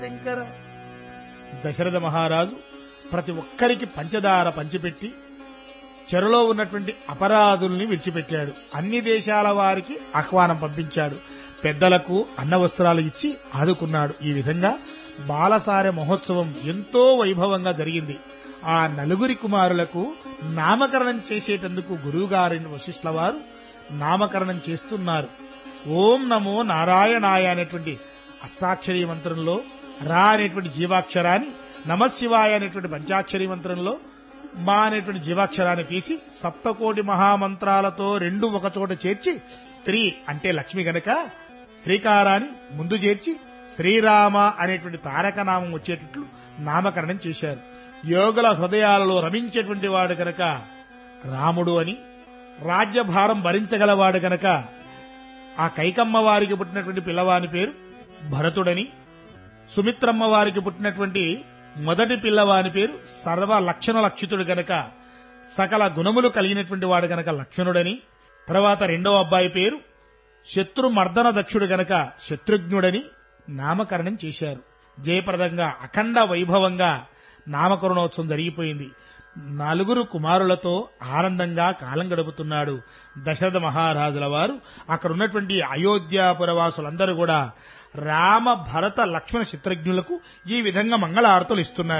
శంకర దశరథ మహారాజు ప్రతి ఒక్కరికి పంచదార పంచిపెట్టి చెరలో ఉన్నటువంటి అపరాధుల్ని విడిచిపెట్టాడు అన్ని దేశాల వారికి ఆహ్వానం పంపించాడు పెద్దలకు అన్న వస్త్రాలు ఇచ్చి ఆదుకున్నాడు ఈ విధంగా బాలసారె మహోత్సవం ఎంతో వైభవంగా జరిగింది ఆ నలుగురి కుమారులకు నామకరణం చేసేటందుకు గురువుగారైన వశిష్ఠుల వారు నామకరణం చేస్తున్నారు ఓం నమో నారాయణాయ అనేటువంటి అష్టాక్షరీ మంత్రంలో రా అనేటువంటి జీవాక్షరాన్ని నమశివాయ అనేటువంటి పంచాక్షరీ మంత్రంలో మా అనేటువంటి జీవాక్షరాన్ని తీసి సప్తకోటి మహామంత్రాలతో రెండు ఒక చోట చేర్చి స్త్రీ అంటే లక్ష్మి గనక శ్రీకారాన్ని ముందు చేర్చి శ్రీరామ అనేటువంటి తారక నామం వచ్చేటట్లు నామకరణం చేశారు యోగుల హృదయాలలో రమించేటువంటి వాడు గనక రాముడు అని రాజ్యభారం భరించగలవాడు గనక ఆ కైకమ్మ వారికి పుట్టినటువంటి పిల్లవాని పేరు భరతుడని సుమిత్రమ్మ వారికి పుట్టినటువంటి మొదటి పిల్లవాని పేరు సర్వ లక్షణ లక్షితుడు గనక సకల గుణములు కలిగినటువంటి వాడు గనక లక్షణుడని తర్వాత రెండవ అబ్బాయి పేరు శత్రు మర్దన దక్షుడు గనక శత్రుఘ్నుడని నామకరణం చేశారు జయప్రదంగా అఖండ వైభవంగా నామకరణోత్సవం జరిగిపోయింది నలుగురు కుమారులతో ఆనందంగా కాలం గడుపుతున్నాడు దశరథ మహారాజుల వారు అక్కడ ఉన్నటువంటి అయోధ్యాపురవాసులందరూ కూడా రామ భరత లక్ష్మణ చిత్రజ్ఞులకు ఈ విధంగా మంగళారతులు ఇస్తున్నారు